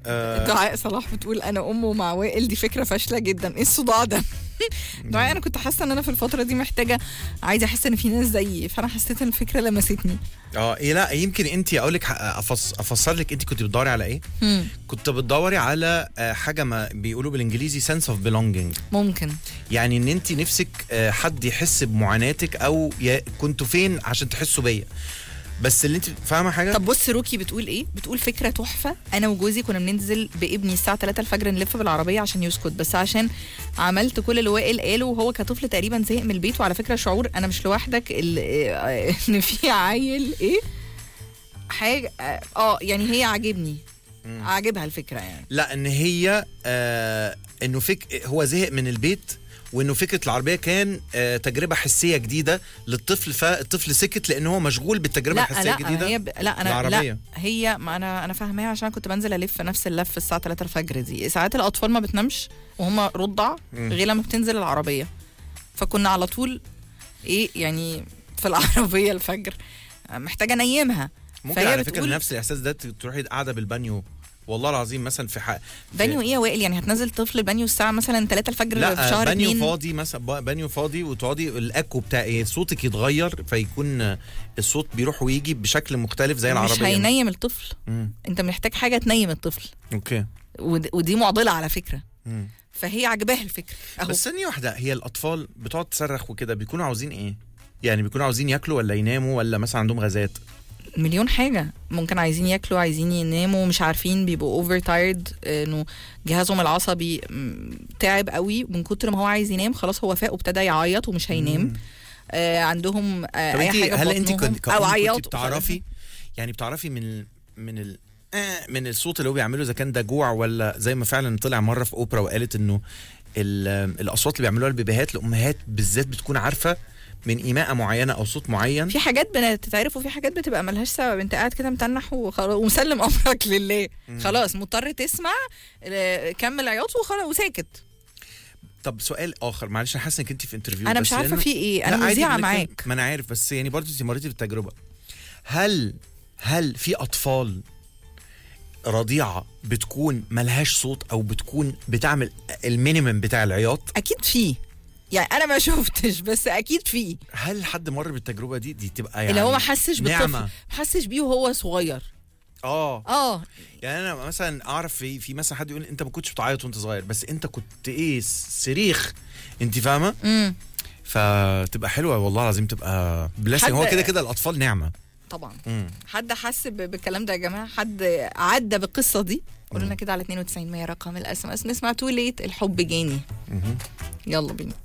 آه دعاء صلاح بتقول انا ام ومع وائل دي فكره فاشله جدا ايه الصداع ده دعاء انا كنت حاسه ان انا في الفتره دي محتاجه عايزه احس ان في ناس زيي فانا حسيت ان الفكره لمستني اه إيه لا يمكن انت اقول لك أفص افسر لك انت كنت بتدوري على ايه مم. كنت بتدوري على آه، حاجه ما بيقولوا بالانجليزي sense of belonging ممكن يعني ان انت نفسك آه، حد يحس بمعاناتك او يا كنتوا فين عشان تحسوا بيا بس اللي انت فاهمه حاجه طب بص روكي بتقول ايه بتقول فكره تحفه انا وجوزي كنا بننزل بابني الساعه 3 الفجر نلف بالعربيه عشان يسكت بس عشان عملت كل اللي وائل قاله وهو كطفل تقريبا زهق من البيت وعلى فكره شعور انا مش لوحدك ال- آه، ان في عيل ايه حاجه اه يعني هي عاجبني عاجبها الفكره يعني لا ان هي آه انه فك هو زهق من البيت وانه فكره العربيه كان آه تجربه حسيه جديده للطفل فالطفل سكت لان هو مشغول بالتجربه لا الحسيه لا الجديده هي ب... لا انا العربية. لا هي ما انا انا فاهماها عشان كنت بنزل الف نفس اللف الساعه 3 الفجر دي ساعات الاطفال ما بتنامش وهم رضع مم. غير لما بتنزل العربيه فكنا على طول ايه يعني في العربيه الفجر محتاجه انيمها ممكن فهي على فكره بتقول- نفس الاحساس ده تروحي قاعده بالبانيو والله العظيم مثلا في حق بانيو ايه يا وائل يعني هتنزل طفل بانيو الساعه مثلا 3 الفجر في لا شهر بانيو 2 فاضي مثلا با- بانيو فاضي وتقعدي الاكو بتاع ايه صوتك يتغير فيكون آه، الصوت بيروح ويجي بشكل مختلف زي مش العربيه هينيم الطفل مم. انت محتاج حاجه تنيم الطفل اوكي ود- ودي معضله على فكره مم. فهي عجباها الفكره اهو بس ثانيه واحده هي الاطفال بتقعد تصرخ وكده بيكونوا عاوزين ايه يعني بيكونوا عاوزين ياكلوا ولا يناموا ولا مثلا عندهم غازات مليون حاجة ممكن عايزين ياكلوا عايزين يناموا مش عارفين بيبقوا اوفر تايرد انه جهازهم العصبي م، تعب قوي من كتر ما هو عايز ينام خلاص هو فاق وابتدى يعيط ومش هينام مم. آه عندهم آه طب اي انت حاجة هل في انت بطنهم كنت او كنت عياط بتعرفي يعني بتعرفي من ال من ال آه، من الصوت اللي هو بيعمله اذا كان ده جوع ولا زي ما فعلا طلع مره في اوبرا وقالت انه ال- الاصوات اللي بيعملوها البيبيهات الامهات بالذات بتكون عارفه من ايماءه معينه او صوت معين في حاجات بتتعرف وفي حاجات بتبقى ملهاش سبب انت قاعد كده متنح وخلاص ومسلم امرك لله خلاص مضطر تسمع آه، كمل عياط وخلاص وساكت طب سؤال اخر معلش انا حاسه انك انت في انترفيو انا بس مش عارفه لأن- في ايه انا لا، عادي مذيعه بنتكلم- معاك ما انا عارف بس يعني برضه انت مريتي بالتجربه هل هل في اطفال رضيعه بتكون ملهاش صوت او بتكون بتعمل المينيمم بتاع العياط اكيد في يعني انا ما شفتش بس اكيد في هل حد مر بالتجربه دي دي تبقى يعني اللي هو ما حسش بالطفل نعمه ما حسش بيه وهو صغير اه اه يعني انا مثلا اعرف في في مثلا حد يقول انت ما كنتش بتعيط وانت صغير بس انت كنت ايه صريخ انت فاهمه امم فتبقى حلوه والله العظيم تبقى بلاسنج حد- هو كده كده الاطفال نعمه طبعا مم. حد حس ب- بالكلام ده يا جماعه حد عدى بالقصه دي قولوا لنا كده على 92 100 رقم الاس ام اس نسمع تو ليت الحب جاني مهم. يلا بينا